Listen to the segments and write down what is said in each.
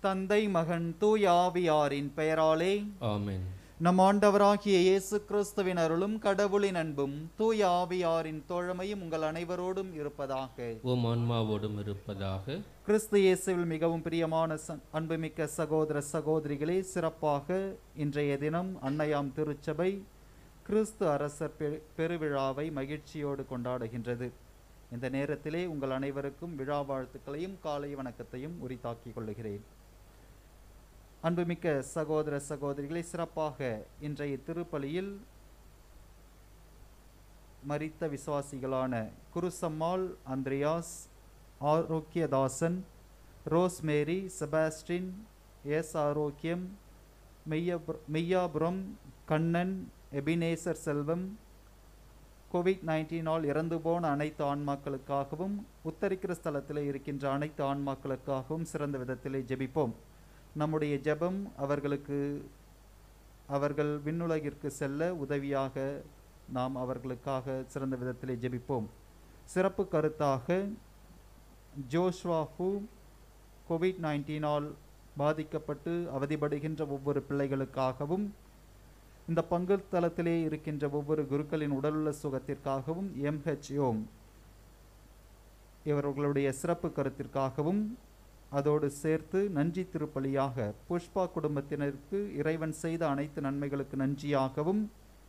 தந்தை மகன் தூய ஆவியாரின் பெயராலே ஆமென் நம் ஆண்டவராகிய இயேசு கிறிஸ்துவின் அருளும் கடவுளின் அன்பும் தூய ஆவியாரின் தோழமையும் உங்கள் அனைவரோடும் இருப்பதாக உம் ஆன்மாவோடும் இருப்பதாக கிறிஸ்து இயேசுவில் மிகவும் பிரியமான ச- அன்புமிக்க சகோதர சகோதரிகளே சிறப்பாக இன்றைய தினம் அன்னையாம் திருச்சபை கிறிஸ்து அரசர் பெ- பெருவிழாவை மகிழ்ச்சியோடு கொண்டாடுகின்றது இந்த நேரத்திலே உங்கள் அனைவருக்கும் விழா வாழ்த்துக்களையும் காலை வணக்கத்தையும் உரித்தாக்கிக் கொள்ளுகிறேன் அன்புமிக்க சகோதர சகோதரிகளை சிறப்பாக இன்றைய திருப்பலியில் மரித்த விசுவாசிகளான Gurusammal Andriyas Arokiyadasan Rosemary Sebastian S Arokiyam Meyyapura Meyyapuram Kannan Ebenezer Selvam Covid நைன்டீனால் இறந்து போன அனைத்து ஆன்மாக்களுக்காகவும் உத்தரிக்கிற ஸ்தலத்தில் இருக்கின்ற அனைத்து ஆன்மாக்களுக்காகவும் சிறந்த விதத்திலே ஜெபிப்போம் நம்முடைய ஜெபம் அவர்களுக்கு அவர்கள் விண்ணுலகிற்கு செல்ல உதவியாக நாம் அவர்களுக்காக சிறந்த விதத்திலே ஜெபிப்போம் சிறப்பு கருத்தாக ஜோஷ்வாஃபு கோவிட் நைன்டீனால் பாதிக்கப்பட்டு அவதிப்படுகின்ற ஒவ்வொரு பிள்ளைகளுக்காகவும் இந்த பங்கு தளத்திலே இருக்கின்ற ஒவ்வொரு குருக்களின் உடலுள்ள சுகத்திற்காகவும் எம்ஹெச்ஓம் இவர்களுடைய சிறப்பு கருத்திற்காகவும் அதோடு சேர்த்து நன்றி திருப்பலியாக புஷ்பா குடும்பத்தினருக்கு இறைவன் செய்த அனைத்து நன்மைகளுக்கு நன்றியாகவும்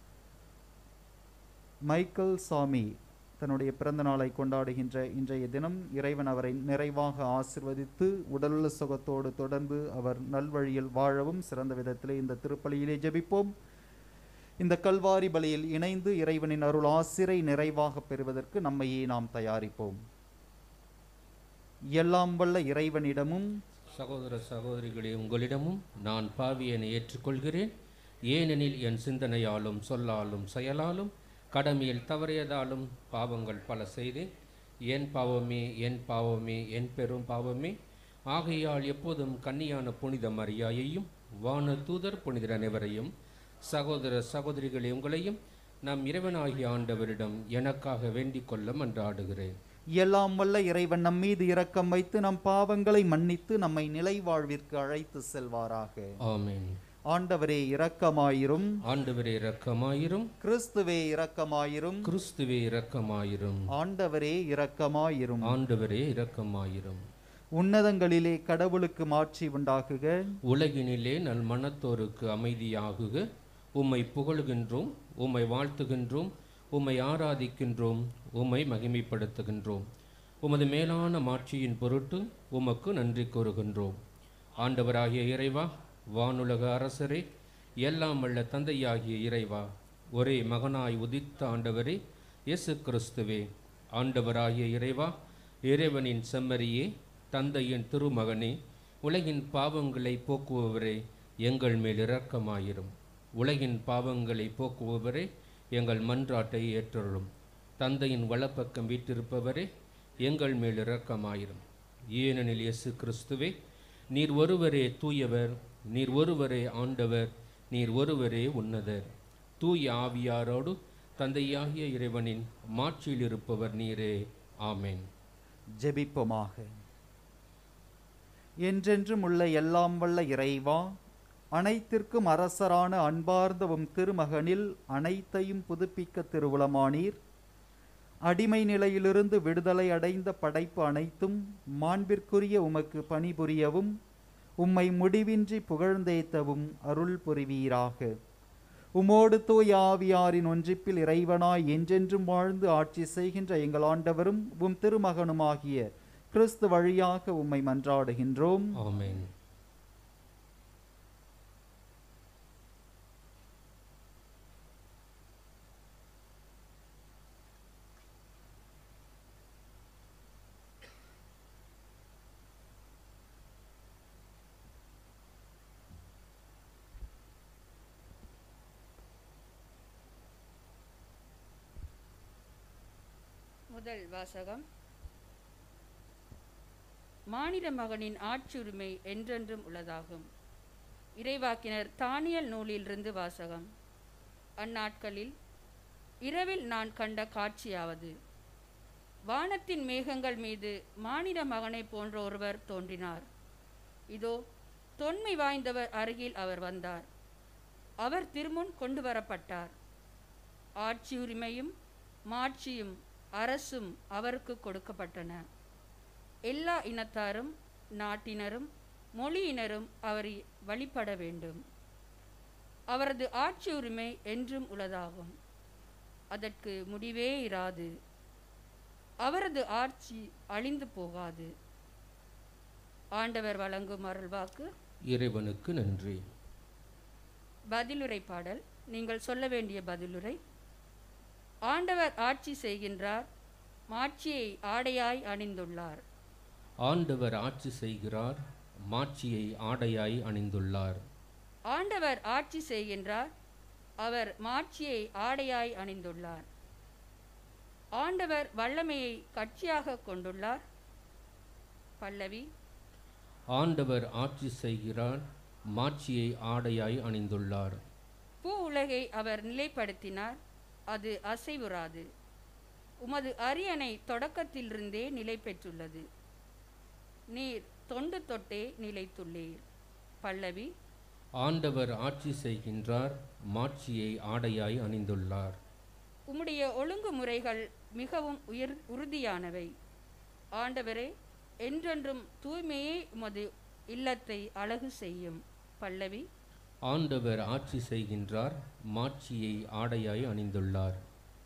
மைக்கேல் சாமி தன்னுடைய பிறந்த நாளை கொண்டாடுகின்ற இன்றைய தினம் இறைவன் அவரை நிறைவாக ஆசிர்வதித்து உடலுள்ள சுகத்தோடு தொடர்ந்து அவர் நல்வழியில் வாழவும் சிறந்த விதத்திலே இந்த திருப்பலியிலே ஜெபிப்போம் இந்த கல்வாரி பலியில் இணைந்து இறைவனின் அருள் ஆசிரை நிறைவாக பெறுவதற்கு நம்மையே நாம் தயாரிப்போம் எல்லாம் வல்ல இறைவனிடமும் சகோதர சகோதரிகளே உங்களிடமும் நான் பாவியனை ஏற்றுக்கொள்கிறேன் ஏனெனில் என் சிந்தனையாலும் சொல்லாலும் செயலாலும் கடமையில் தவறியதாலும் பாவங்கள் பல செய்தேன் என் பாவமே என் பாவமே என் பெரும் பாவமே ஆகையால் எப்போதும் கன்னியான புனித மரியாயையும் வான தூதர் புனிதர் அனைவரையும் சகோதர சகோதரிகளே உங்களையும் நம் இறைவனாகிய ஆண்டவரிடம் எனக்காக வேண்டிக் கொள்ள மன்றாடுகிறேன் எல்லாம் வல்ல இறைவன் நம் மீது இரக்கம் வைத்து நம் பாவங்களை மன்னித்து நம்மை நிலை வாழ்விற்கு அழைத்து செல்வாராக ஆமென் ஆண்டவரே இரக்கமாயிரும் ஆண்டவரே இரக்கமாயிரும் கிறிஸ்துவே இரக்கமாயிரும் கிறிஸ்துவே இரக்கமாயிரும் ஆண்டவரே இரக்கமாயிரும் ஆண்டவரே இரக்கமாயிரும் உன்னதங்களிலே கடவுளுக்கு மாட்சி உண்டாகுக உலகினிலே நல் மனத்தோருக்கு அமைதியாகுக உம்மை புகழுகின்றோம் உம்மை வாழ்த்துகின்றோம் உம்மை ஆராதிக்கின்றோம் உம்மை மகிமைப்படுத்துகின்றோம் உமது மேலான மாட்சியின் பொருட்டு உமக்கு நன்றி கூறுகின்றோம் ஆண்டவராகிய இறைவா வானுலக அரசரே எல்லாம் வல்ல தந்தையாகிய இறைவா ஒரே மகனாய் உதித்த ஆண்டவரே இயேசு கிறிஸ்துவே ஆண்டவராகிய இறைவா இறைவனின் செம்மறியே தந்தையின் திருமகனே உலகின் பாவங்களை போக்குபவரே எங்கள் மேல் இரக்கமாயிரும் உலகின் பாவங்களை போக்குபவரே எங்கள் மன்றாட்டை ஏற்றருளும் தந்தையின் வலப்பக்கம் வீற்றிருப்பவரே எங்கள் மேல் இரக்கமாயிரும் ஏனெனில் இயேசு கிறிஸ்துவே நீர் ஒருவரே தூயவர் நீர் ஒருவரே ஆண்டவர் நீர் ஒருவரே உன்னதர் தூய ஆவியாரோடு தந்தையாகிய இறைவனின் மாட்சியில் இருப்பவர் நீரே ஆமென் ஜெபிப்போமாக என்றென்றும் உள்ள எல்லாம் வல்ல இறைவா அனைத்திற்கும் அரசரான அன்பார்ந்த உம் திருமகனில் அனைத்தையும் புதுப்பிக்க திருவுளமானீர் அடிமை நிலையிலிருந்து விடுதலை அடைந்த படைப்பு அனைத்தும் மாண்பிற்குரிய உமக்கு பணிபுரியவும் உம்மை முடிவின்றி புகழ்ந்தேத்தவும் அருள் புரிவீராக உமோடு தூய ஆவியாரின் ஒன்றிப்பில் இறைவனாய் என்றென்றும் வாழ்ந்து ஆட்சி செய்கின்ற எங்கள் ஆண்டவரும் உம் திருமகனுமாகிய கிறிஸ்து வழியாக உம்மை மன்றாடுகின்றோம் ஆமென் முதல் வாசகம் மானிட மகனின் ஆட்சியுரிமை என்றென்றும் உள்ளதாகும் இறைவாக்கினர் தானியல் நூலிலிருந்து வாசகம் அந்நாட்களில் இரவில் நான் கண்ட காட்சியாவது வானத்தின் மேகங்கள் மீது மானிட மகனைப் போன்ற ஒருவர் தோன்றினார் இதோ தொன்மை வாய்ந்தவர் அருகில் அவர் வந்தார் அவர் திருமுன் கொண்டு வரப்பட்டார் ஆட்சி உரிமையும் மாட்சியும் அரசும் அவருக்கு கொடுக்கப்பட்டன எல்லா இனத்தாரும் நாட்டினரும் மொழியினரும் அவரை வழிபட வேண்டும் அவரது ஆட்சி உரிமை என்றும் உள்ளதாகும் அதற்கு முடிவே இராது அவரது ஆட்சி அழிந்து போகாது ஆண்டவர் வழங்கும் அருள்வாக்கு இறைவனுக்கு நன்றி பதிலுரை பாடல் நீங்கள் சொல்ல வேண்டிய பதிலுரை ஆண்டவர் ஆட்சி செய்கின்றார் மாட்சியை ஆடையாய் அணிந்துள்ளார் ஆண்டவர் ஆட்சி செய்கிறார் மாட்சியை ஆடையாய் அணிந்துள்ளார் ஆண்டவர் ஆட்சி செய்கின்றார் அவர் மாட்சியை ஆடையாய் அணிந்துள்ளார் ஆண்டவர் வல்லமையை கட்சியாக கொண்டுள்ளார் பல்லவி ஆண்டவர் ஆட்சி செய்கிறார் மாட்சியை ஆடையாய் அணிந்துள்ளார் பூ உலகை அவர் நிலைப்படுத்தினார் அது அசைவுறாது உமது அரியணை தொடக்கத்திலிருந்தே நிலை பெற்றுள்ளது நீர் தொண்டு தொட்டே நிலைத்துள்ளீர் பல்லவி ஆண்டவர் ஆட்சி செய்கின்றார் மாட்சியை ஆடையாய் அணிந்துள்ளார் உம்முடைய ஒழுங்குமுறைகள் மிகவும் உயர் உறுதியானவை ஆண்டவரே என்றென்றும் தூய்மையே உமது இல்லத்தை அழகு செய்யும் பல்லவி ஆண்டவர் ஆட்சி செய்கின்றார் மாட்சியை ஆடையாய் அணிந்துள்ளார்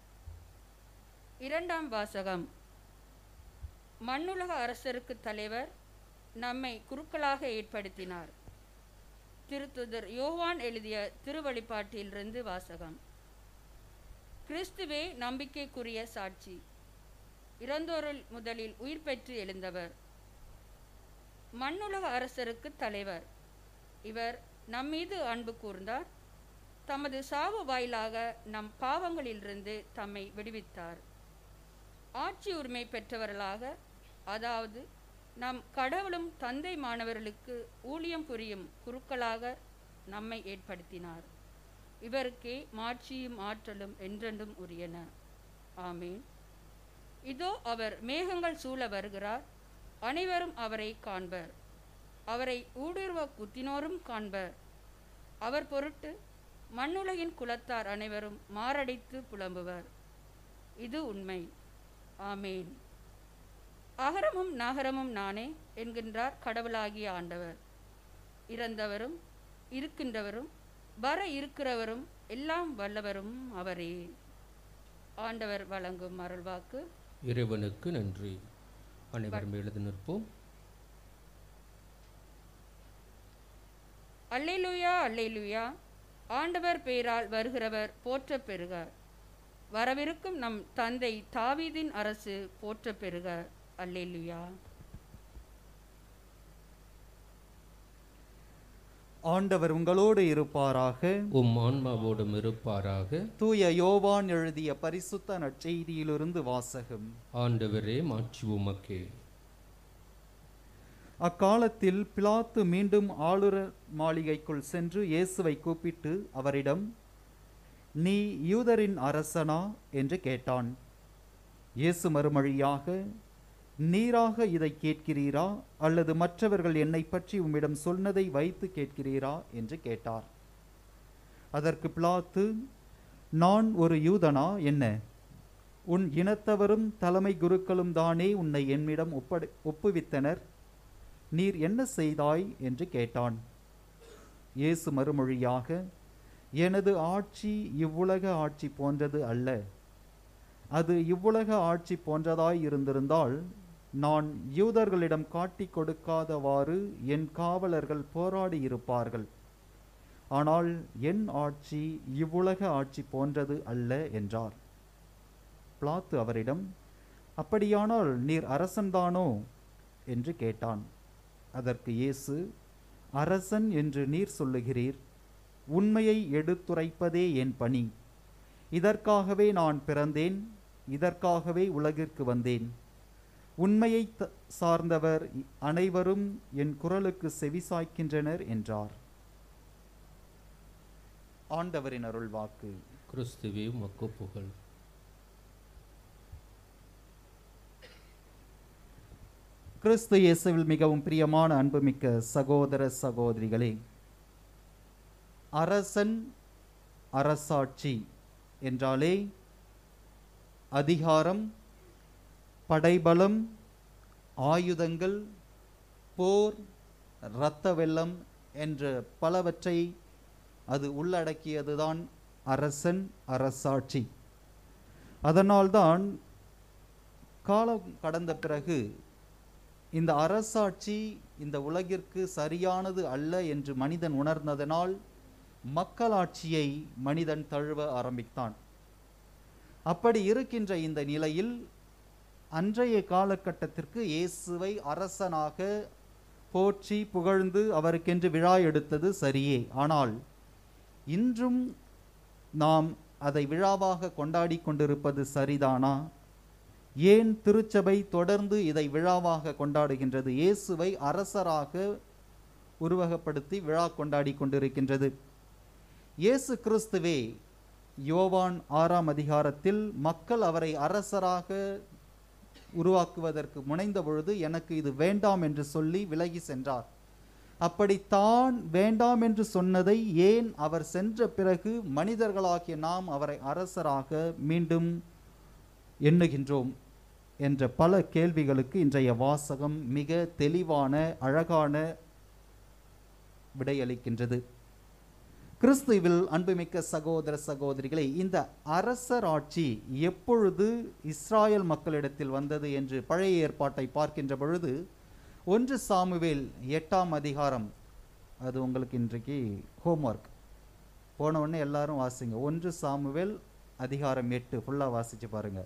இரண்டாம் வாசகம் மண்ணுலக அரசருக்கு தலைவர் நம்மை குருக்களாக ஏற்படுத்தினார் திருத்துதர் யோவான் எழுதிய திருவழிபாட்டிலிருந்து வாசகம் கிறிஸ்துவே நம்பிக்கைக்குரிய சாட்சி இறந்தோருள் முதலில் உயிர் பெற்று எழுந்தவர் மண்ணுலக அரசருக்கு தலைவர் இவர் நம்மீது அன்பு கூர்ந்தார் தமது சாவு வாயிலாக நம் பாவங்களிலிருந்து தம்மை விடுவித்தார் ஆட்சி உரிமை பெற்றவர்களாக அதாவது நம் கடவுளும் தந்தை மாணவர்களுக்கு ஊழியம் புரியும் குருக்களாக நம்மை ஏற்படுத்தினார் இவருக்கே மாட்சியும் ஆற்றலும் என்றென்றும் உரியன ஆமீன் இதோ அவர் மேகங்கள் சூழ வருகிறார் அனைவரும் அவரை காண்பர் அவரை ஊடுருவ குத்தினோரும் காண்பர் அவர் பொருட்டு மண்ணுலகின் குலத்தார் அனைவரும் மாரடைத்து புலம்புவர் இது உண்மை ஆமேன் அகரமும் நகரமும் நானே என்கின்றார் கடவுளாகிய ஆண்டவர் இறந்தவரும் இருக்கின்றவரும் வர இருக்கிறவரும் எல்லாம் வல்லவரும் அவரே ஆண்டவர் வழங்கும் அருள்வாக்கு இறைவனுக்கு நன்றி அனைவரும் எழுதி நிற்போம் அல்லேலூயா அல்லேலூயா ஆண்டவர் பெயரால் வருகிறவர் போற்றப் பெறுக வரவிருக்கும் நம் தந்தை தாவீதின் அரசு போற்றப் பெறுக அல்லேலூயா ஆண்டவர் உங்களோடு இருப்பாராக உம் ஆன்மாவோடும் இருப்பாராக தூய யோவான் எழுதிய பரிசுத்த நற்செய்தியிலிருந்து வாசகம் ஆண்டவரே மாட்சி உமக்கே அக்காலத்தில் பிலாத்து மீண்டும் ஆளுநர் மாளிகைக்குள் சென்று இயேசுவை கூப்பிட்டு அவரிடம் நீ யூதரின் அரசனா என்று கேட்டான் இயேசு மறுமொழியாக நீராக இதை கேட்கிறீரா அல்லது மற்றவர்கள் என்னை பற்றி உம்மிடம் சொன்னதை வைத்து கேட்கிறீரா என்று கேட்டார் அதற்கு பிலாத்து நான் ஒரு யூதனா என்ன உன் இனத்தவரும் தலைமை குருக்களும் தானே உன்னை என்னிடம் ஒப்படை ஒப்புவித்தனர் நீர் என்ன செய்தாய் என்று கேட்டான் இயேசு மறுமொழியாக எனது ஆட்சி இவ்வுலக ஆட்சி போன்றது அல்ல அது இவ்வுலக ஆட்சி போன்றதாய் இருந்திருந்தால் நான் யூதர்களிடம் காட்டிக் கொடுக்காதவாறு என் காவலர்கள் போராடி இருப்பார்கள் ஆனால் என் ஆட்சி இவ்வுலக ஆட்சி போன்றது அல்ல என்றார் பிலாத்து அவரிடம் அப்படியானால் நீர் அரசன்தானோ என்று கேட்டான் அதற்கு இயேசு அரசன் என்று நீர் சொல்லுகிறீர் உண்மையை எடுத்துரைப்பதே என் பணி இதற்காகவே நான் பிறந்தேன் இதற்காகவே உலகிற்கு வந்தேன் உண்மையை த- சார்ந்தவர் இ- அனைவரும் என் குரலுக்கு செவிசாய்க்கின்றனர் என்றார் ஆண்டவரின் அருள்வாக்கு கிறிஸ்துவே உமக்கு புகழ் கிறிஸ்து இயேசுவில் மிகவும் பிரியமான அன்புமிக்க சகோதர சகோதரிகளே அரசன் அரசாட்சி என்றாலே அதிகாரம் படைபலம் ஆயுதங்கள் போர் இரத்த வெள்ளம் என்ற பலவற்றை அது உள்ளடக்கியதுதான் அரசன் அரசாட்சி அதனால்தான் காலம் கடந்த பிறகு இந்த அரசாட்சி இந்த உலகிற்கு சரியானது அல்ல என்று மனிதன் உணர்ந்ததனால் மக்களாட்சியை மனிதன் தழுவ ஆரம்பித்தான் அப்படி இருக்கின்ற இந்த நிலையில் அன்றைய காலகட்டத்திற்கு இயேசுவை அரசனாக போற்றி புகழ்ந்து அவருக்கென்று விழா எடுத்தது சரியே ஆனால் இன்றும் நாம் அதை விழாவாக கொண்டாடி கொண்டிருப்பது சரிதானா ஏன் திருச்சபை தொடர்ந்து இதை விழாவாக கொண்டாடுகின்றது இயேசுவை அரசராக உருவகப்படுத்தி விழா கொண்டாடி கொண்டிருக்கின்றது இயேசு கிறிஸ்துவே யோவான் ஆறாம் அதிகாரத்தில் மக்கள் அவரை அரசராக உருவாக்குவதற்கு முனைந்த பொழுது எனக்கு இது வேண்டாம் என்று சொல்லி விலகி சென்றார் அப்படி தான் வேண்டாம் என்று சொன்னதை ஏன் அவர் சென்ற பிறகு மனிதர்களாகிய நாம் அவரை அரசராக மீண்டும் எண்ணுகின்றோம் என்ற பல கேள்விகளுக்கு இன்றைய வாசகம் மிக தெளிவான அழகான விடையளிக்கின்றது கிறிஸ்துவில் அன்புமிக்க சகோதர சகோதரிகளை இந்த அரசர் ஆட்சி எப்பொழுது இஸ்ராயல் மக்களிடத்தில் வந்தது என்று பழைய ஏற்பாட்டை பார்க்கின்ற பொழுது ஒன்று சாமுவேல் எட்டாம் அதிகாரம் அது உங்களுக்கு இன்றைக்கு ஹோம்ஒர்க் போன உடனே எல்லாரும் வாசிங்க ஒன்று சாமுவேல் அதிகாரம் எட்டு ஃபுல்லாக வாசிச்சு பாருங்க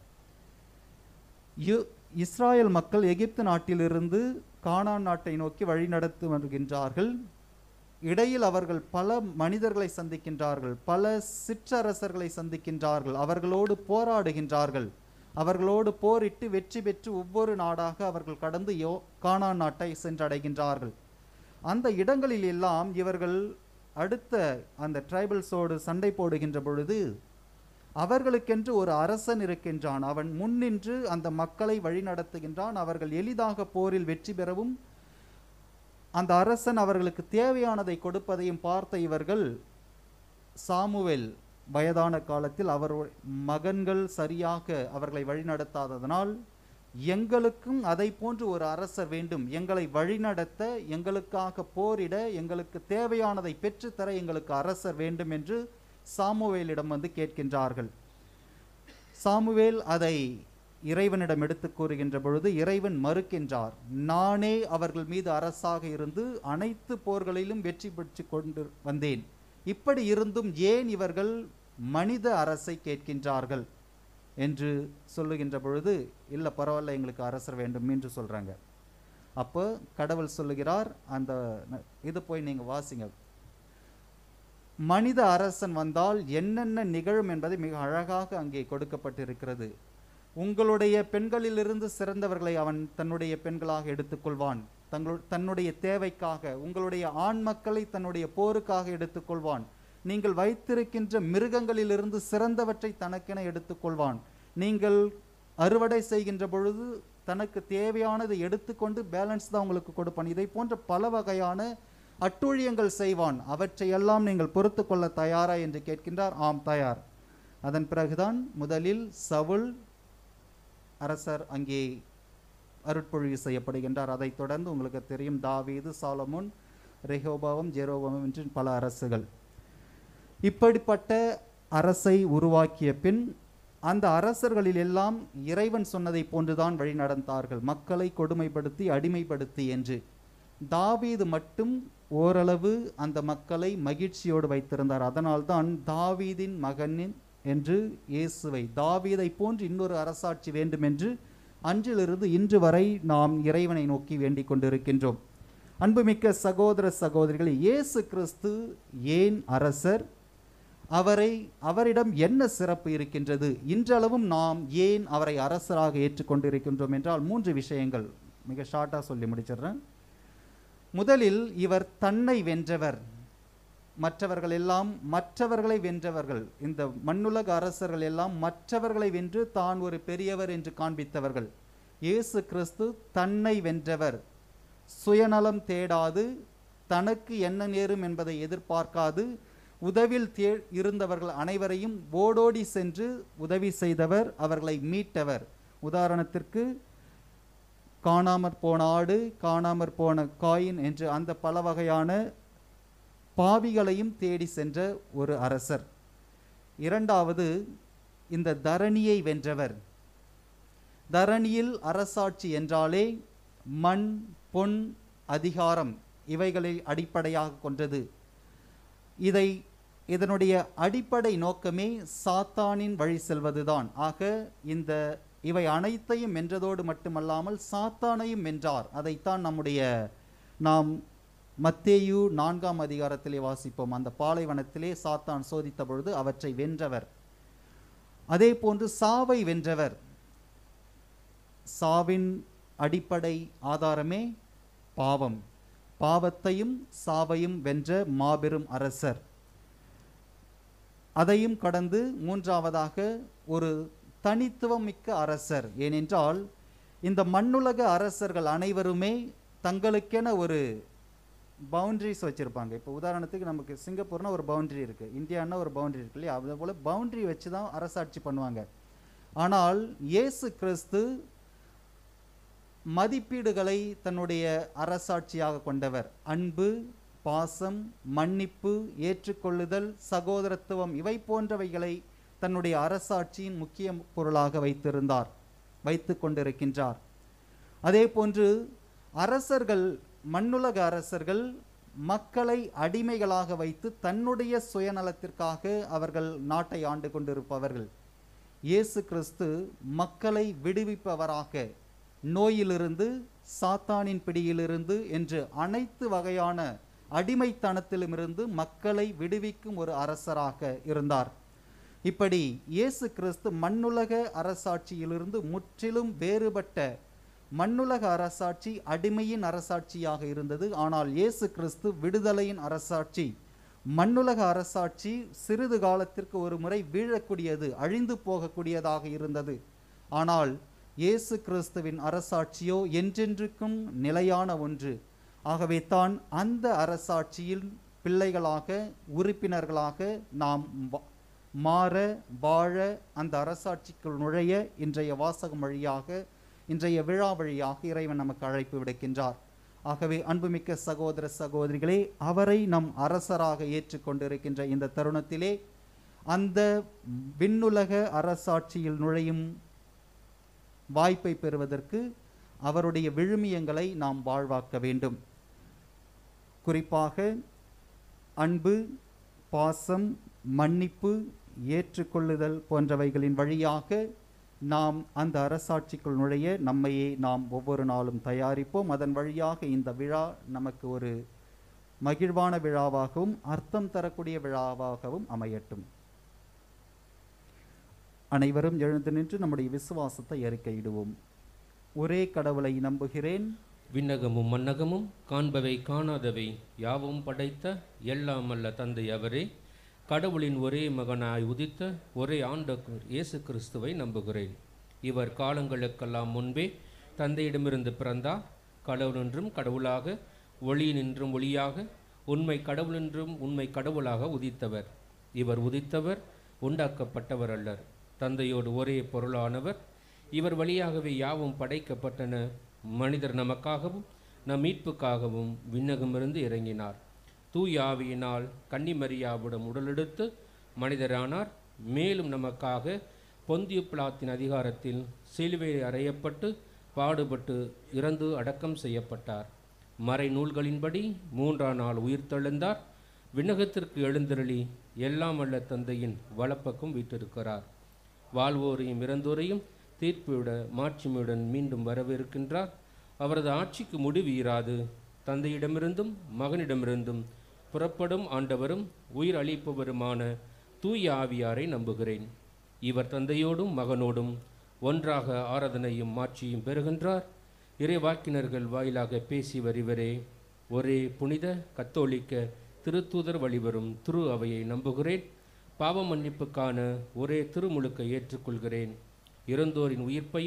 யு- இஸ்ராயல் மக்கள் எகிப்து நாட்டிலிருந்து கானான் நாட்டை நோக்கி வழிநடத்தி வருகின்றார்கள் இடையில் அவர்கள் பல மனிதர்களை சந்திக்கின்றார்கள் பல சிற்றரசர்களை சந்திக்கின்றார்கள் அவர்களோடு போராடுகின்றார்கள் அவர்களோடு போரிட்டு வெற்றி பெற்று ஒவ்வொரு நாடாக அவர்கள் கடந்து யோ கானான் நாட்டை சென்றடைகின்றார்கள் அந்த இடங்களில் எல்லாம் இவர்கள் அடுத்த அந்த ட்ரைபல்ஸோடு சண்டை போடுகின்ற பொழுது அவர்களுக்கென்று ஒரு அரசன் இருக்கின்றான் அவன் முன்னின்று அந்த மக்களை வழிநடத்துகின்றான் அவர்கள் எளிதாக போரில் வெற்றி பெறவும் அந்த அரசன் அவர்களுக்கு தேவையானதை கொடுப்பதையும் பார்த்த இவர்கள் சாமுவேல் வயதான காலத்தில் அவர் மகன்கள் சரியாக அவர்களை வழிநடத்தாததனால் எங்களுக்கும் அதை போன்று ஒரு அரசர் வேண்டும் எங்களை வழிநடத்த எங்களுக்காக போரிட எங்களுக்கு தேவையானதை பெற்றுத்தர எங்களுக்கு அரசர் வேண்டும் என்று சாமுவேலிடம் வந்து கேட்கின்றார்கள் சாமுவேல் அதை இறைவனிடம் எடுத்து கூறுகின்ற பொழுது இறைவன் மறுக்கின்றார் நானே அவர்கள் மீது அரசாக இருந்து அனைத்து போர்களிலும் வெற்றி பெற்று கொண்டு வந்தேன் இப்படி இருந்தும் ஏன் இவர்கள் மனித அரசை கேட்கின்றார்கள் என்று சொல்லுகின்ற பொழுது இல்லை பரவாயில்ல எங்களுக்கு அரசர் வேண்டும் என்று சொல்றாங்க அப்போ கடவுள் சொல்லுகிறார் அந்த ந- இது போய் நீங்க வாசிங்க மனித அரசன் வந்தால் என்னென்ன நிகழும் என்பதை மிக அழகாக அங்கே கொடுக்கப்பட்டிருக்கிறது உங்களுடைய பெண்களிலிருந்து சிறந்தவர்களை அவன் தன்னுடைய பெண்களாக எடுத்துக்கொள்வான் தங்களு தன்னுடைய தேவைக்காக உங்களுடைய ஆண் மக்களை தன்னுடைய போருக்காக எடுத்துக்கொள்வான் நீங்கள் வைத்திருக்கின்ற மிருகங்களிலிருந்து சிறந்தவற்றை தனக்கென எடுத்துக்கொள்வான் நீங்கள் அறுவடை செய்கின்ற பொழுது தனக்கு தேவையானதை எடுத்துக்கொண்டு பேலன்ஸ் தான் உங்களுக்கு கொடுப்பான் இதை போன்ற பல வகையான அட்டூழியங்கள் செய்வான் அவற்றையெல்லாம் நீங்கள் பொறுத்து கொள்ள தயாரா என்று கேட்கின்றார் ஆம் தயார் அதன் பிறகுதான் முதலில் சவுல் அரசர் அங்கே அருட்பொழிவு செய்யப்படுகின்றார் அதைத் தொடர்ந்து உங்களுக்கு தெரியும் தாவீது சாலமோன் ரெஹோபாவம் ஜெரோபாவம் என்று பல அரசுகள் இப்படிப்பட்ட அரசை உருவாக்கிய பின் அந்த அரசர்களில் எல்லாம் இறைவன் சொன்னதை போன்றுதான் வழி நடந்தார்கள் மக்களை கொடுமைப்படுத்தி அடிமைப்படுத்தி என்று தாவீது மட்டும் ஓரளவு அந்த மக்களை மகிழ்ச்சியோடு வைத்திருந்தார் அதனால்தான் தாவீதின் மகனின் என்று இயேசுவை தாவீதை போன்று இன்னொரு அரசாட்சி வேண்டும் என்று அன்றிலிருந்து இன்று வரை நாம் இறைவனை நோக்கி வேண்டிக் கொண்டிருக்கின்றோம் அன்புமிக்க சகோதர சகோதரிகளே இயேசு கிறிஸ்து ஏன் அரசர் அவரை அவரிடம் என்ன சிறப்பு இருக்கின்றது இன்றளவும் நாம் ஏன் அவரை அரசராக ஏற்றுக்கொண்டிருக்கின்றோம் என்றால் மூன்று விஷயங்கள் மிக ஷார்ட்டாக சொல்லி முடிச்சிடுறேன் முதலில் இவர் தன்னை வென்றவர் மற்றவர்கள் எல்லாம் மற்றவர்களை வென்றவர்கள் இந்த மண்ணுலக அரசர்கள் எல்லாம் மற்றவர்களை வென்று தான் ஒரு பெரியவர் என்று காண்பித்தவர்கள் இயேசு கிறிஸ்து தன்னை வென்றவர் சுயநலம் தேடாது தனக்கு என்ன நேரும் என்பதை எதிர்பார்க்காது உதவில் தே இருந்தவர்கள் அனைவரையும் ஓடோடி சென்று உதவி செய்தவர் அவர்களை மீட்டவர் உதாரணத்திற்கு காணாமற் போன ஆடு காணாமற் போன காயின் என்று அந்த பல வகையான பாவிகளையும் தேடி சென்ற ஒரு அரசர் இரண்டாவது இந்த தரணியை வென்றவர் தரணியில் அரசாட்சி என்றாலே மண் பொன் அதிகாரம் இவைகளை அடிப்படையாக கொண்டது இதை இதனுடைய அடிப்படை நோக்கமே சாத்தானின் வழி செல்வதுதான் ஆக இந்த இவை அனைத்தையும் வென்றதோடு மட்டுமல்லாமல் சாத்தானையும் வென்றார் அதைத்தான் நம்முடைய நாம் மத்தேயு நான்காம் அதிகாரத்திலே வாசிப்போம் அந்த பாலைவனத்திலே சாத்தான் சோதித்த பொழுது அவற்றை வென்றவர் அதே போன்று சாவை வென்றவர் சாவின் அடிப்படை ஆதாரமே பாவம் பாவத்தையும் சாவையும் வென்ற மாபெரும் அரசர் அதையும் கடந்து மூன்றாவதாக ஒரு தனித்துவம் மிக்க அரசர் ஏனென்றால் இந்த மண்ணுலக அரசர்கள் அனைவருமே தங்களுக்கென ஒரு பவுண்டரிஸ் வச்சுருப்பாங்க இப்போ உதாரணத்துக்கு நமக்கு சிங்கப்பூர்னா ஒரு பவுண்டரி இருக்குது இந்தியான்னா ஒரு பவுண்டரி இருக்கு இல்லையா அதே போல் பவுண்டரி வச்சு தான் அரசாட்சி பண்ணுவாங்க ஆனால் இயேசு கிறிஸ்து மதிப்பீடுகளை தன்னுடைய அரசாட்சியாக கொண்டவர் அன்பு பாசம் மன்னிப்பு ஏற்றுக்கொள்ளுதல் சகோதரத்துவம் இவை போன்றவைகளை தன்னுடைய அரசாட்சியின் முக்கிய பொருளாக வைத்திருந்தார் வைத்து கொண்டிருக்கின்றார் அதே போன்று அரசர்கள் மண்ணுலக அரசர்கள் மக்களை அடிமைகளாக வைத்து தன்னுடைய சுயநலத்திற்காக அவர்கள் நாட்டை ஆண்டு கொண்டிருப்பவர்கள் இயேசு கிறிஸ்து மக்களை விடுவிப்பவராக நோயிலிருந்து சாத்தானின் பிடியிலிருந்து என்று அனைத்து வகையான அடிமைத்தனத்திலுமிருந்து மக்களை விடுவிக்கும் ஒரு அரசராக இருந்தார் இப்படி இயேசு கிறிஸ்து மண்ணுலக அரசாட்சியிலிருந்து முற்றிலும் வேறுபட்ட மண்ணுலக அரசாட்சி அடிமையின் அரசாட்சியாக இருந்தது ஆனால் இயேசு கிறிஸ்து விடுதலையின் அரசாட்சி மண்ணுலக அரசாட்சி சிறிது காலத்திற்கு ஒரு முறை வீழக்கூடியது அழிந்து போகக்கூடியதாக இருந்தது ஆனால் இயேசு கிறிஸ்துவின் அரசாட்சியோ என்றென்றுக்கும் நிலையான ஒன்று ஆகவே தான் அந்த அரசாட்சியில் பிள்ளைகளாக உறுப்பினர்களாக நாம் வ- மாற வாழ அந்த அரசாட்சிக்குள் நுழைய இன்றைய வாசகம் வழியாக இன்றைய விழா வழியாக இறைவன் நமக்கு அழைப்பு விடுக்கின்றார் ஆகவே அன்புமிக்க சகோதர சகோதரிகளே அவரை நம் அரசராக ஏற்றுக்கொண்டிருக்கின்ற இந்த தருணத்திலே அந்த விண்ணுலக அரசாட்சியில் நுழையும் வாய்ப்பை பெறுவதற்கு அவருடைய விழுமியங்களை நாம் வாழ்வாக்க வேண்டும் குறிப்பாக அன்பு பாசம் மன்னிப்பு ஏற்றுக்கொள்ளுதல் போன்றவைகளின் வழியாக நாம் அந்த அரசாட்சிக்குள் நுழைய நம்மையே நாம் ஒவ்வொரு நாளும் தயாரிப்போம் அதன் வழியாக இந்த விழா நமக்கு ஒரு மகிழ்வான விழாவாகவும் அர்த்தம் தரக்கூடிய விழாவாகவும் அமையட்டும் அனைவரும் எழுந்து நின்று நம்முடைய விசுவாசத்தை அறிக்கையிடுவோம் ஒரே கடவுளை நம்புகிறேன் விண்ணகமும் மன்னகமும் காண்பவை காணாதவை யாவும் படைத்த எல்லாம் அல்ல தந்தை அவரே கடவுளின் ஒரே மகனாய் உதித்த ஒரே ஆண்டவர் இயேசு கிறிஸ்துவை நம்புகிறேன் இவர் காலங்களுக்கெல்லாம் முன்பே தந்தையிடமிருந்து பிறந்தார் கடவுளென்றும் கடவுளாக ஒளியினின்றும் ஒளியாக உண்மை கடவுளென்றும் உண்மை கடவுளாக உதித்தவர் இவர் உதித்தவர் உண்டாக்கப்பட்டவர் அல்லர் தந்தையோடு ஒரே பொருளானவர் இவர் வழியாகவே யாவும் படைக்கப்பட்டன மனிதர் நமக்காகவும் நம் மீட்புக்காகவும் விண்ணகமிருந்து இறங்கினார் தூய ஆவியினால் கன்னிமரியாவிடம் உடலெடுத்து மனிதரானார் மேலும் நமக்காக பொந்தியு பிலாத்தின் அதிகாரத்தில் சிலுவையில் அறையப்பட்டு பாடுபட்டு இறந்து அடக்கம் செய்யப்பட்டார் மறை நூல்களின்படி மூன்றாம் நாள் உயிர்த்தெழுந்தார் விண்ணகத்திற்கு எழுந்தருளி எல்லாம் வல்ல தந்தையின் வலப்பக்கம் வீற்றிருக்கிறார் வாழ்வோரையும் இறந்தோரையும் தீர்ப்புவிட மாட்சிமையுடன் மீண்டும் வரவிருக்கின்றார் அவரது ஆட்சிக்கு முடிவு இராது தந்தையிடமிருந்தும் மகனிடமிருந்தும் புறப்படும் ஆண்டவரும் உயிர் அளிப்பவருமான தூய ஆவியாரை நம்புகிறேன் இவர் தந்தையோடும் மகனோடும் ஒன்றாக ஆராதனையும் மாட்சியும் பெறுகின்றார் இறைவாக்கினர்கள் வாயிலாக பேசி வருவரே ஒரே புனித கத்தோலிக்க திருத்தூதர் வழிவரும் திரு அவையை நம்புகிறேன் பாவ மன்னிப்புக்கான ஒரே திருமுழுக்கை ஏற்றுக்கொள்கிறேன் இறந்தோரின் உயிர்ப்பையும்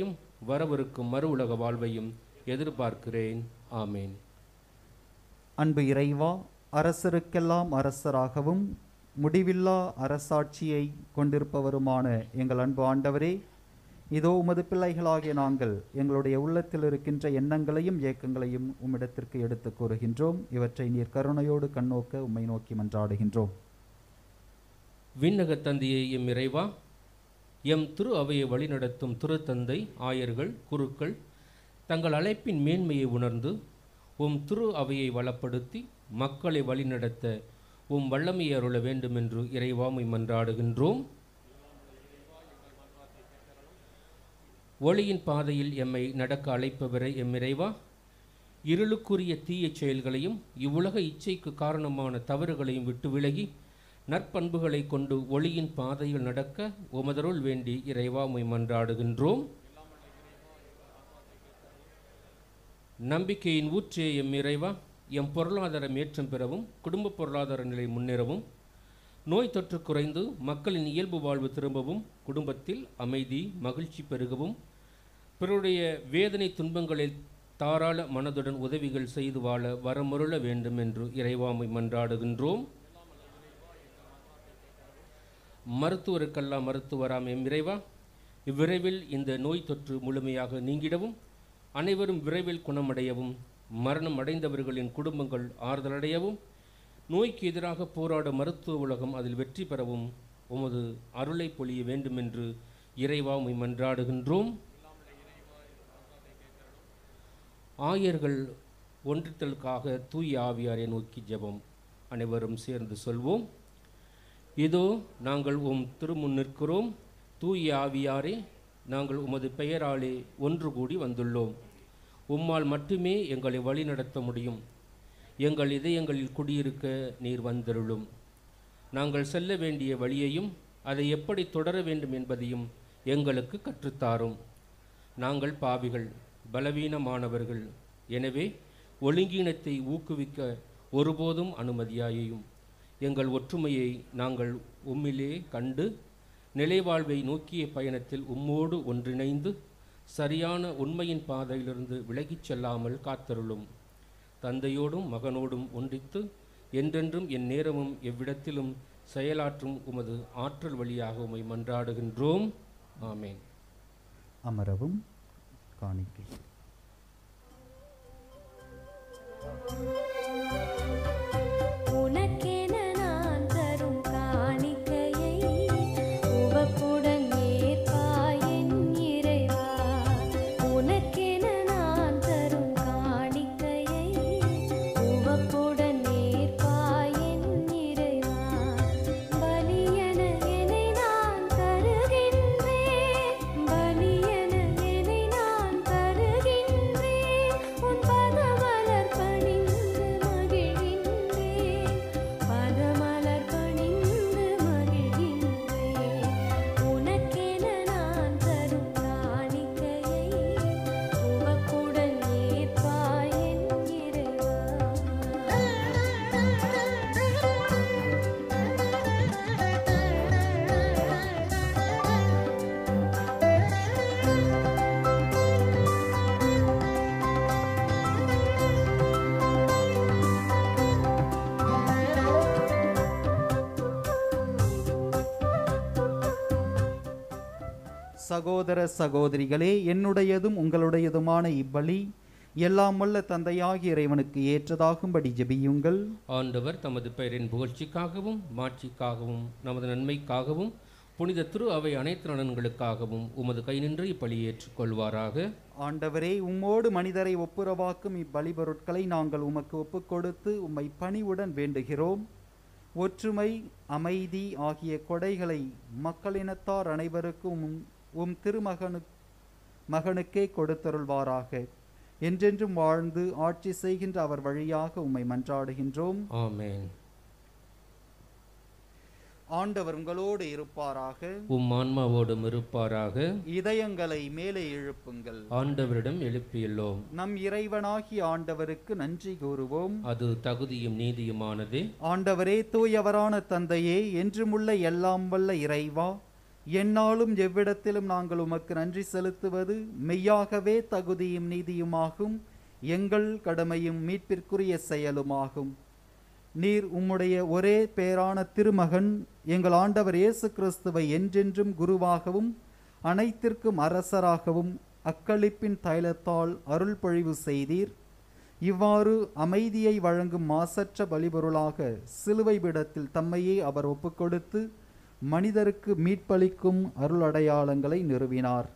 வரவிருக்கும் மறு உலக வாழ்வையும் எதிர்பார்க்கிறேன் ஆமேன் அன்பு இறைவா அரசருக்கெல்லாம் அரசராகவும் முடிவில்லா அரசாட்சியை கொண்டிருப்பவருமான எங்கள் அன்பு ஆண்டவரே இதோ உமது பிள்ளைகளாகிய நாங்கள் எங்களுடைய உள்ளத்தில் இருக்கின்ற எண்ணங்களையும் ஏக்கங்களையும் உம்மிடத்திற்கு எடுத்துக் கூறுகின்றோம் இவற்றை நீர் கருணையோடு கண்ணோக்க உம்மை நோக்கி மன்றாடுகின்றோம் விண்ணக தந்தையே எம் இறைவா எம் திரு அவையை வழிநடத்தும் திருத்தந்தை ஆயர்கள் குருக்கள் தங்கள் அழைப்பின் மேன்மையை உணர்ந்து உம் திரு அவையை வளப்படுத்தி மக்களை வழிநடத்த உம் வல்லமையை அருள வேண்டுமென்று இறைவாமை மன்றாடுகின்றோம் ஒளியின் பாதையில் எம்மை நடக்க அழைப்பவரை எம் இறைவா இருளுக்குரிய தீய செயல்களையும் இவ்வுலக இச்சைக்கு காரணமான தவறுகளையும் விட்டு விலகி நற்பண்புகளை கொண்டு ஒளியின் பாதையில் நடக்க உமதருள் வேண்டி இறைவாமை மன்றாடுகின்றோம் நம்பிக்கையின் ஊற்றே எம் இறைவா எம் பொருளாதாரம் ஏற்றம் பெறவும் குடும்ப பொருளாதார நிலை முன்னேறவும் நோய் தொற்று குறைந்து மக்களின் இயல்பு வாழ்வு திரும்பவும் குடும்பத்தில் அமைதி மகிழ்ச்சி பெருகவும் பிறருடைய வேதனை துன்பங்களில் தாராள மனதுடன் உதவிகள் செய்து வாழ வரமருள வேண்டும் என்று இறைவாமை மன்றாடுகின்றோம் மருத்துவருக்கெல்லாம் மருத்துவராம் எம் இறைவா இவ்விரைவில் இந்த நோய் தொற்று முழுமையாக நீங்கிடவும் அனைவரும் விரைவில் குணமடையவும் மரணம் அடைந்தவர்களின் குடும்பங்கள் ஆறுதலடையவும் நோய்க்கு எதிராக போராட மருத்துவ உலகம் அதில் வெற்றி பெறவும் உமது அருளை பொழிய வேண்டுமென்று இறைவா உம்மை மன்றாடுகின்றோம் ஆயர்கள் ஒன்றித்தலுக்காக தூய ஆவியாரை நோக்கி ஜெபம் அனைவரும் சேர்ந்து சொல்வோம் இதோ நாங்கள் உம் திருமுன் நிற்கிறோம் தூய ஆவியாரே நாங்கள் உமது பெயராலே ஒன்று கூடி வந்துள்ளோம் உம்மால் மட்டுமே எங்களை வழிநடத்த முடியும் எங்கள் இதயங்களில் குடியிருக்க நீர் வந்தருளும் நாங்கள் செல்ல வேண்டிய வழியையும் அதை எப்படி தொடர வேண்டும் என்பதையும் எங்களுக்கு கற்றுத்தாரும் நாங்கள் பாவிகள் பலவீனமானவர்கள் எனவே ஒழுங்கீனத்தை ஊக்குவிக்க ஒருபோதும் அனுமதியாயையும் எங்கள் ஒற்றுமையை நாங்கள் உம்மிலே கண்டு நிலைவாழ்வை நோக்கிய பயணத்தில் உம்மோடு ஒன்றிணைந்து சரியான உண்மையின் பாதையிலிருந்து விலகிச் செல்லாமல் காத்தருளும் தந்தையோடும் மகனோடும் ஒன்றித்து என்றென்றும் என் நேரமும் எவ்விடத்திலும் செயலாற்றும் உமது ஆற்றல் வழியாக உம்மை மன்றாடுகின்றோம் ஆமேன் அமரவும் காணிக்கை உனக்கென நான் தரும் காணிக்கையை உவப்புடன் ஏற்பாய் என் இறைவா உனக்கென நான் தரும் காணிக்கையை உவப்புடன் ஏற்பாய் என் இறைவா பலியென என்னை நான் தருகின்றேன் பலியென என்னை நான் தருகின்றேன் உன் பதமலர் பணிந்து மகிழ்கின்றேன் பதமலர் பணிந்து மகிழ்கின்றேன் உனக்கென நான் தரும் காணிக்கையை உவப்புடன் ஏற்பாய் என் சகோதர சகோதரிகளே என்னுடையதும் உங்களுடையதுமான இப்பலி எல்லாம் வல்ல தந்தையாகிய இறைவனுக்கு ஏற்றதாகும்படி ஜெபியுங்கள் ஆண்டவர் தமது பெயரின் புகழ்ச்சிக்காகவும் மாட்சிக்காகவும் நமது நன்மைக்காகவும் புனித திரு அவை அனைத்து நலன்களுக்காகவும் உமது கை நின்று இப்பலியை ஏற்றுக்கொள்வாராக ஆண்டவரே உம்மோடு மனிதரை ஒப்புரவாக்கும் இப்பலி பொருட்களை நாங்கள் உமக்கு ஒப்புக்கொடுத்து உம்மை பணிவுடன் வேண்டுகிறோம் ஒற்றுமை அமைதி ஆகிய கொடைகளை மக்களினத்தார் அனைவருக்கும் உம் உம் திருமகனு மகனுக்கே கொடுத்தருள்வாராக என்றென்றும் வாழ்ந்து ஆட்சி செய்கின்ற அவர் வழியாக உம்மை மன்றாடுகின்றோம் ஆமென் ஆண்டவர் உங்களோடு இருப்பாராக உம் ஆன்மாவோடும் இருப்பாராக இதயங்களை மேலே எழுப்புங்கள் ஆண்டவரிடம் எழுப்பியுள்ளோம் நம் இறைவனாகிய ஆண்டவருக்கு நன்றி கூறுவோம் அது தகுதியும் நீதியுமானதே ஆண்டவரே தூயவரான தந்தையே என்றுமுள்ள எல்லாம் வல்ல இறைவா எந்நாளும் எவ்விடத்திலும் நாங்கள் உமக்கு நன்றி செலுத்துவது மெய்யாகவே தகுதியும் நீதியுமாகும் எங்கள் கடமையும் மீட்பிற்குரிய செயலுமாகும் நீர் உம்முடைய ஒரே பேரான திருமகன் எங்கள் ஆண்டவர் இயேசு கிறிஸ்துவை என்றென்றும் குருவாகவும் அனைத்திற்கும் அரசராகவும் அக்களிப்பின் தைலத்தால் அருள் பொழிவு செய்தீர் இவ்வாறு அமைதியை வழங்கும் மாசற்ற பலிபொருளாக சிலுவை பீடத்தில் தம்மையே அவர் ஒப்புக்கொடுத்து மனிதருக்கு மீட்பளிக்கும் அருள் அடையாளங்களை நிறுவினார்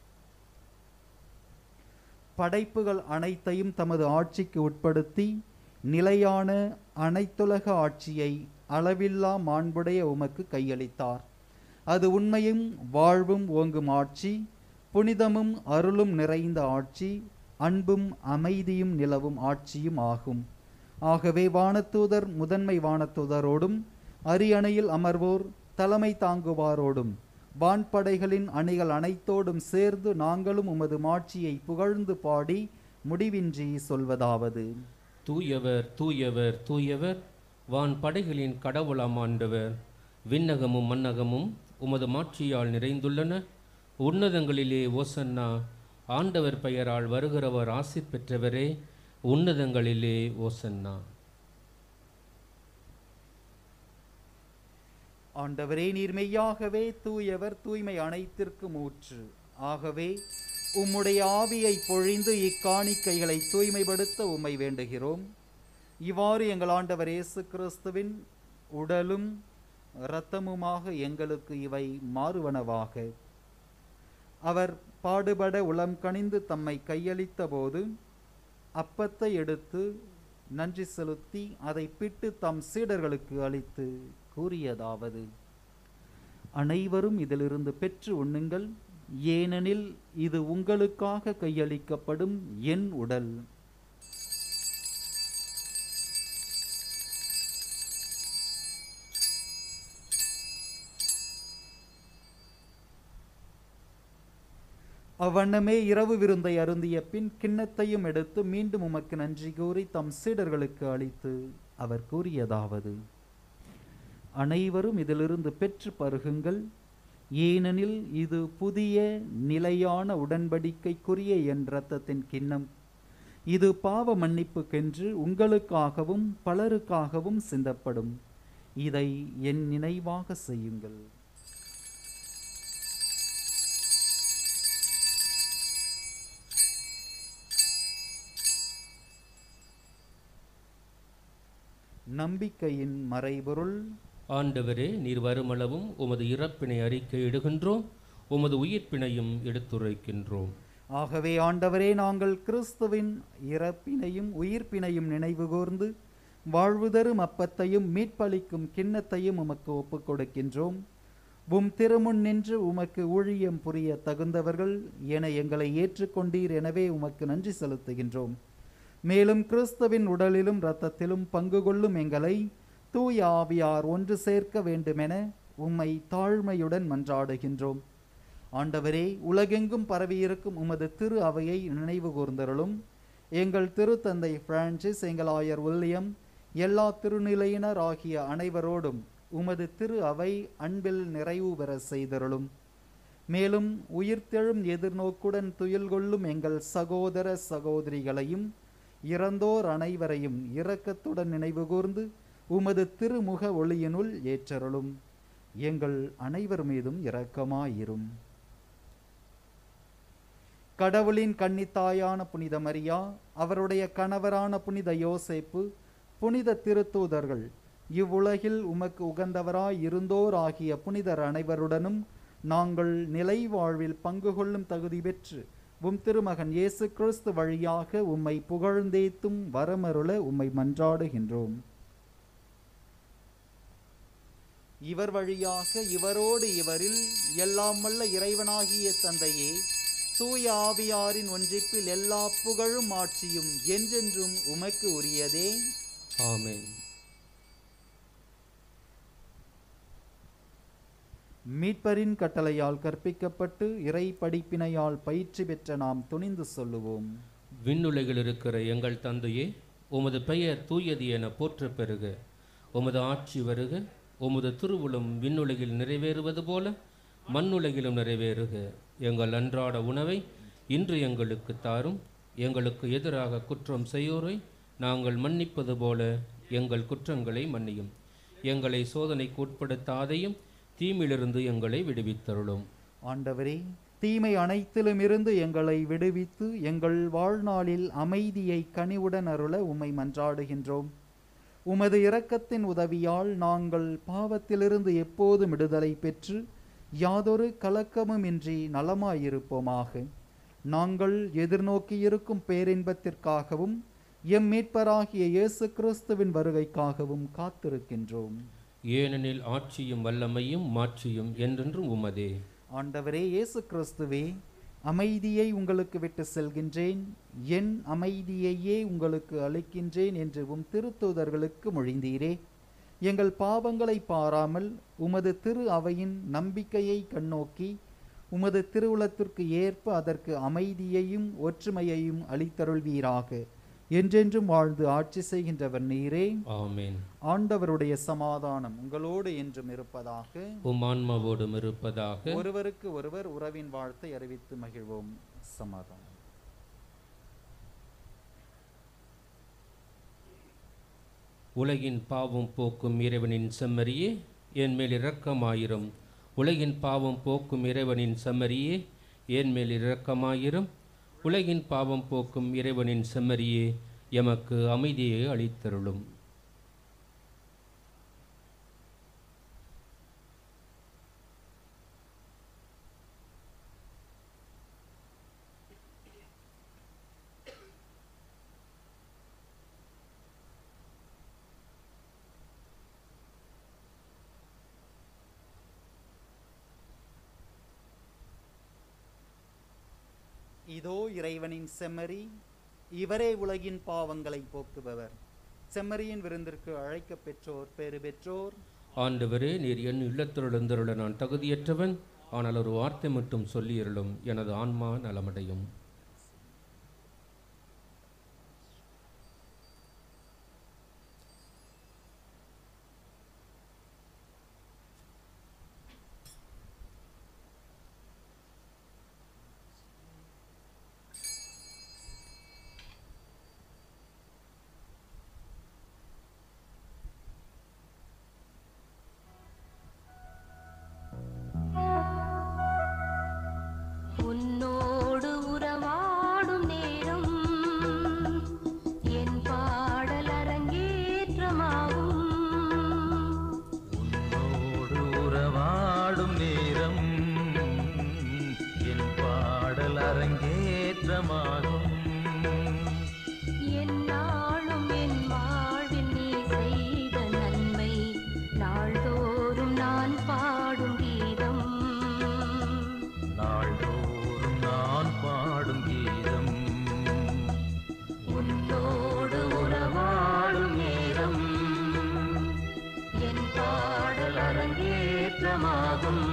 படைப்புகள் அனைத்தையும் தமது ஆட்சிக்கு உட்படுத்தி நிலையான அனைத்துலக ஆட்சியை அளவில்லா மாண்புடைய உமக்கு கையளித்தார் அது உண்மையும் வாழ்வும் ஓங்கும் ஆட்சி புனிதமும் அருளும் நிறைந்த ஆட்சி அன்பும் அமைதியும் நிலவும் ஆட்சியும் ஆகும் ஆகவே வானதூதர் முதன்மை வானதூதரோடும் அரியணையில் அமர்வோர் தலைமை தாங்குவாரோடும் வான்படைகளின் அணிகள் அனைத்தோடும் சேர்ந்து நாங்களும் உமது மாட்சியை புகழ்ந்து பாடி முடிவின்றி சொல்வதாவது தூயவர் தூயவர் தூயவர் வான் படைகளின் கடவுளாம் ஆண்டவர் விண்ணகமும் மன்னகமும் உமது மாட்சியால் நிறைந்துள்ளன உன்னதங்களிலே ஓசன்னா ஆண்டவர் பெயரால் வருகிறவர் ஆசி பெற்றவரே உன்னதங்களிலே ஓசன்னா ஆண்டவரே நீர் மெய்யாகவே தூயவர் தூய்மை அனைத்திற்கும் ஊற்று ஆகவே உம்முடைய ஆவியை பொழிந்து இக்காணிக்கைகளை தூய்மைப்படுத்த உம்மை வேண்டுகிறோம் இவ்வாறு எங்கள் ஆண்டவர் இயேசு கிறிஸ்துவின் உடலும் இரத்தமுமாக எங்களுக்கு இவை மாறுவனவாக அவர் பாடுபட உளம் கனிந்து தம்மை கையளித்த போது அப்பத்தை எடுத்து நன்றி செலுத்தி அதை பிட்டு தம் சீடர்களுக்கு அளித்து கூறியதாவது அனைவரும் இதிலிருந்து பெற்று உண்ணுங்கள் ஏனெனில் இது உங்களுக்காக கையளிக்கப்படும் என் உடல் அவ்வண்ணமே இரவு விருந்தை அருந்திய பின் கிண்ணத்தையும் எடுத்து மீண்டும் உமக்கு நன்றி கூறி தம் சீடர்களுக்கு அளித்து அவர் கூறியதாவது அனைவரும் இதிலிருந்து பெற்று பருகுங்கள் ஏனெனில் இது புதிய நிலையான உடன்படிக்கைக்குரிய என் இரத்தத்தின் கிண்ணம் இது பாவ மன்னிப்புக்கென்று உங்களுக்காகவும் பலருக்காகவும் சிந்தப்படும் இதை என் நினைவாக செய்யுங்கள் நம்பிக்கையின் மறைபொருள் ஆண்டவரே நீர் வருமளவும் உமது இறப்பினை அறிக்கையிடுகின்றோம் உமது உயிர்ப்பினையும் எடுத்துரைக்கின்றோம் ஆகவே ஆண்டவரே நாங்கள் கிறிஸ்துவின் இறப்பினையும் உயிர்ப்பினையும் நினைவு கூர்ந்து வாழ்வு தரும் அப்பத்தையும் மீட்பளிக்கும் கிண்ணத்தையும் உமக்கு ஒப்புக் கொடுக்கின்றோம் உம் திருமுன் நின்று உமக்கு ஊழியம் புரிய தகுந்தவர்கள் என எங்களை ஏற்றுக்கொண்டீர் எனவே உமக்கு நன்றி செலுத்துகின்றோம் மேலும் கிறிஸ்துவின் உடலிலும் இரத்தத்திலும் பங்கு கொள்ளும் எங்களை தூய ஆவியார் ஒன்று சேர்க்க வேண்டுமென உம்மை தாழ்மையுடன் மன்றாடுகின்றோம் ஆண்டவரே உலகெங்கும் பரவியிருக்கும் உமது திரு அவையை நினைவு கூர்ந்தருளும் எங்கள் திருத்தந்தை பிரான்சிஸ் எங்கள் ஆயர் வில்லியம் எல்லா திருநிலையினர் ஆகிய அனைவரோடும் உமது திரு அவை அன்பில் நிறைவு பெற செய்தருளும் மேலும் உயிர்த்தெழும் எதிர்நோக்குடன் துயில் கொள்ளும் எங்கள் சகோதர சகோதரிகளையும் இறந்தோர் அனைவரையும் இரக்கத்துடன் நினைவு கூர்ந்து உமது திருமுக ஒளியினுள் ஏற்றருளும் எங்கள் அனைவர் மீதும் இரக்கமாயிரும் கடவுளின் கன்னித்தாயான புனித மரியா அவருடைய கணவரான புனித யோசேப்பு புனித திருத்தூதர்கள் இவ்வுலகில் உமக்கு உகந்தவராய் இருந்தோர் ஆகிய புனிதர் அனைவருடனும் நாங்கள் நிலை வாழ்வில் பங்கு கொள்ளும் தகுதி பெற்று உம் திருமகன் இயேசு கிறிஸ்து வழியாக உம்மை புகழ்ந்தேத்தும் வரமருள உம்மை மன்றாடுகின்றோம் இவர் வழியாக இவரோடு இவரில் எல்லாம் வல்ல இறைவனாகிய தந்தையே தூய ஆவியாரின் ஒன்றிப்பில் எல்லா புகழும் ஆட்சியும் என்றென்றும் உமக்கு உரியதே ஆமென் மீட்பரின் கட்டளையால் கற்பிக்கப்பட்டு இறை படிப்பினையால் பயிற்சி பெற்ற நாம் துணிந்து சொல்லுவோம் விண்ணுலகில் இருக்கிற எங்கள் தந்தையே உமது பெயர் தூயது என போற்றப் பெறுக உமது ஆட்சி வருக உமது திருவுளம் விண்ணுலகில் நிறைவேறுவது போல மண்ணுலகிலும் நிறைவேறுக எங்கள் அன்றாட உணவை இன்று எங்களுக்கு தாரும் எங்களுக்கு எதிராக குற்றம் செய்யோரை நாங்கள் மன்னிப்பது போல எங்கள் குற்றங்களை மன்னியும் எங்களை சோதனைக்கு உட்படுத்தாதையும் தீமிலிருந்து எங்களை விடுவித்தருளும் ஆண்டவரே தீமை அனைத்திலும் இருந்து எங்களை விடுவித்து எங்கள் வாழ்நாளில் அமைதியை கனிவுடன் அருள உம்மை மன்றாடுகின்றோம் உமது இரக்கத்தின் உதவியால் நாங்கள் பாவத்திலிருந்து எப்போதும் விடுதலை பெற்று யாதொரு கலக்கமும் இன்றி நலமாயிருப்போமாக நாங்கள் எதிர்நோக்கியிருக்கும் பேரின்பத்திற்காகவும் எம் மீட்பராகிய இயேசு கிறிஸ்துவின் வருகைக்காகவும் காத்திருக்கின்றோம் ஏனெனில் ஆட்சியும் வல்லமையும் மாட்சியும் என்றென்றும் உமதே ஆண்டவரே இயேசு கிறிஸ்துவே அமைதியை உங்களுக்கு விட்டு செல்கின்றேன் என் அமைதியையே உங்களுக்கு அளிக்கின்றேன் என்று உம் திருத்தூதர்களுக்கு மொழிந்தீரே எங்கள் பாவங்களை பாராமல் உமது திரு அவையின் நம்பிக்கையை கண்ணோக்கி உமது திருவுளத்திற்கு ஏற்ப அதற்கு அமைதியையும் ஒற்றுமையையும் அளித்தருள்வீராக என்றென்றும் வாழ்ந்து ஆட்சி செய்கின்றவர் நீரே ஆமேன் ஆண்டவருடைய சமாதானம் உங்களோடு என்றும் இருப்பதாக உம் ஆன்மாவோடும் இருப்பதாக ஒருவருக்கு ஒருவர் உறவின் வாழ்த்தை அறிவித்து மகிழ்வோம் சமாதானம் உலகின் பாவம் போக்கும் இறைவனின் செம்மறியே என் மேல் இரக்கமாயிரும் உலகின் பாவம் போக்கும் இறைவனின் செம்மறியே என் மேல் இரக்கமாயிரும் உலகின் பாவம் போக்கும் இறைவனின் செம்மறியே எமக்கு அமைதியை அளித்தருளும் இதோ இறைவனின் செம்மறி இவரே உலகின் பாவங்களை போக்குபவர் செம்மறியின் விருந்திற்கு அழைக்கப் பெற்றோர் பேறு பெற்றோர் ஆண்டவரே நீர் என் இல்லத்திலிருந்தருள நான் தகுதியற்றவன் ஆனால் ஒரு வார்த்தை மட்டும் சொல்லியருளும் எனது ஆன்மா நலமடையும் உன்னோடு உறவாடும் நேரம் என் பாடல் அரங்கேற்றமாகும் உன்னோடு உறவாடும் நேரம் என் பாடல் அரங்கேற்றமாகும் என்னாலும் என் வாழ்வில் நீ செய்த நன்மை நாள்தோறும் நான் பாடும் கீதம் நாள்தோறும் நான் பாடும் கீதம் உன்னோடு உறவாடும் நேரம் என் பாடல் அரங்கேற்றமாகும்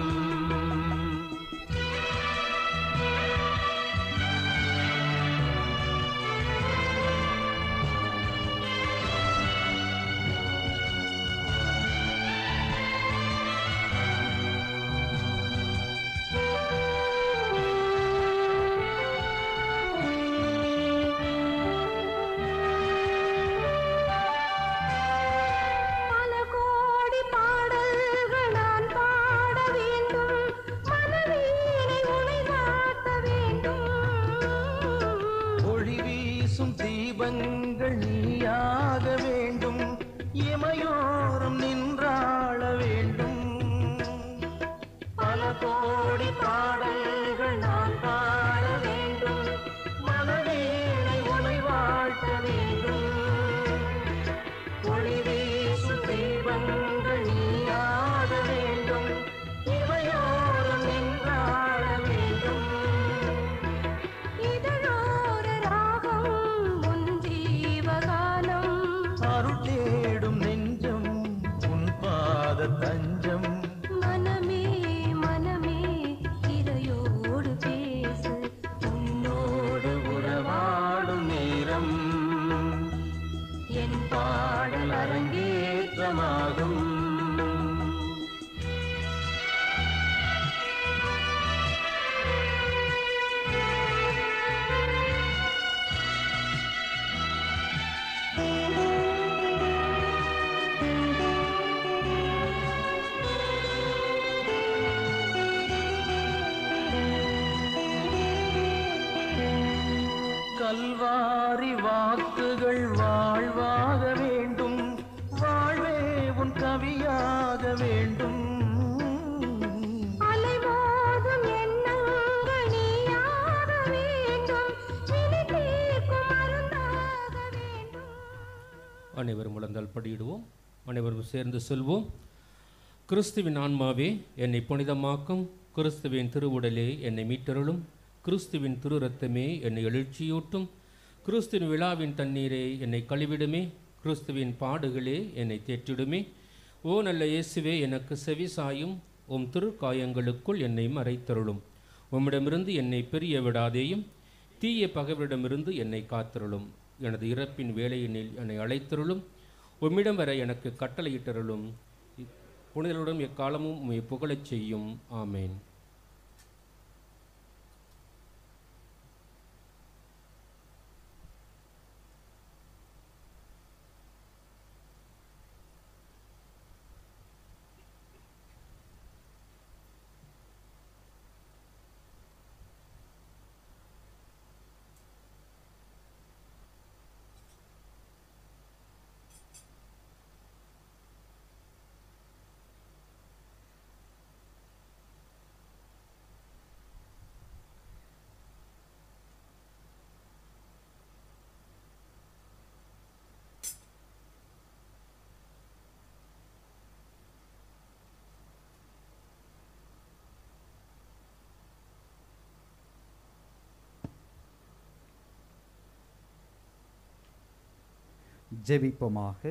பல கோடி பாடல்கள் நான் பாட வேண்டும் மனவீணை உனை காட்ட வேண்டும் ஒளி வீசும் தீபங்கள் நீயாக வேண்டும் இமையோரம் நின்றாள வேண்டும் பல கோடி பாடல்கள் நான் பாட வேண்டும் மனவீணை உனை வாழ்த்த வேண்டும் ஒளி வீசும் தீபங்கள் நீயாக வேண்டும் இவையோரம் நின்றாட வேண்டும் இதழோர ராகம் உன் ஜீவகானம் அருள் தேடும் நெஞ்சம் உன் பாத தஞ்சம் மனமே மனமே இறையோடு பேசு உன்னோடு உறவாடும் நேரம் என் பாடல் அரங்கேற்றமாகும் கல்வாரி வாக்குகள் வாழ்வாக வேண்டும் வாழ்வே உன் கவியாக வேண்டும் அலைமோதும் எண்ணங்கள் நீயாக வேண்டும் விழி தீர்க்கும் மருந்தாக வேண்டும் அனைவரும் முழந்தால் படியிடுவோம் அனைவரும் சேர்ந்து சொல்வோம் கிறிஸ்துவின் ஆன்மாவே என்னை புனிதமாக்கும் கிறிஸ்துவின் திருவுடலே என்னை மீட்டருளும் கிறிஸ்துவின் திரு ரத்தமே என்னை எழுச்சியூட்டும் கிறிஸ்துவின் விழாவின் தண்ணீரே என்னை கழுவிடுமே கிறிஸ்துவின் பாடுகளே என்னை தேற்றிடுமே ஓ நல்ல இயேசுவே எனக்கு செவி சாயும் உம் திருக்காயங்களுக்குள் என்னை மறைத்தருளும் உம்மிடமிருந்து என்னை பிரிய விடாதேயும் தீய பகைவரிடமிருந்து என்னை காத்தருளும் எனது இறப்பின் வேலையினில் என்னை அழைத்தருளும் உம்மிடம் வர எனக்கு கட்டளையிட்டருளும் புனிதருடன் எக்காலமும் உம்மை புகழச் செய்யும் ஆமேன் ஜெபிப்போமாக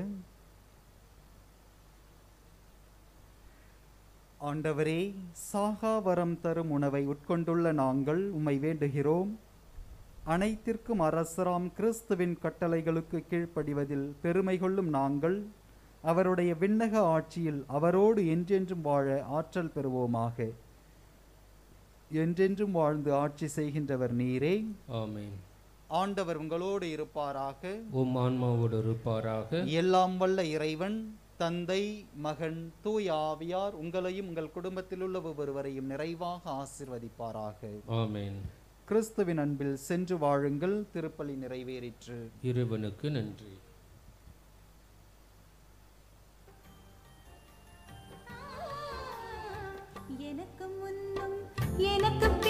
ஆண்டவரே சாகா வரம் தரும் உணவை உட்கொண்டுள்ள நாங்கள் உம்மை வேண்டுகிறோம் அனைத்திற்கும் அரசராம் கிறிஸ்துவின் கட்டளைகளுக்கு கீழ்ப்படிவதில் பெருமை கொள்ளும் நாங்கள் அவருடைய விண்ணக ஆட்சியில் அவரோடு என்றென்றும் வாழ ஆற்றல் பெறுவோமாக என்றென்றும் வாழ்ந்து ஆட்சி செய்கின்றவர் நீரே ஆமேன் ஆண்டவர் உங்களோடு இருப்பாராக உம் ஆன்மாவோடு இருப்பாராக எல்லாம் வல்ல இறைவன் தந்தை மகன் தூய் ஆவியார் உங்களையும் உங்கள் குடும்பத்தில் உள்ள ஒவ்வொருவரையும் நிறைவாக ஆசிர்வதிப்பாராக ஆமேன் கிறிஸ்துவின் அன்பில் சென்று வாழுங்கள் திருப்பலி நிறைவேறிற்று இறைவனுக்கு நன்றி எனக்கு முன்னும் எனக்கு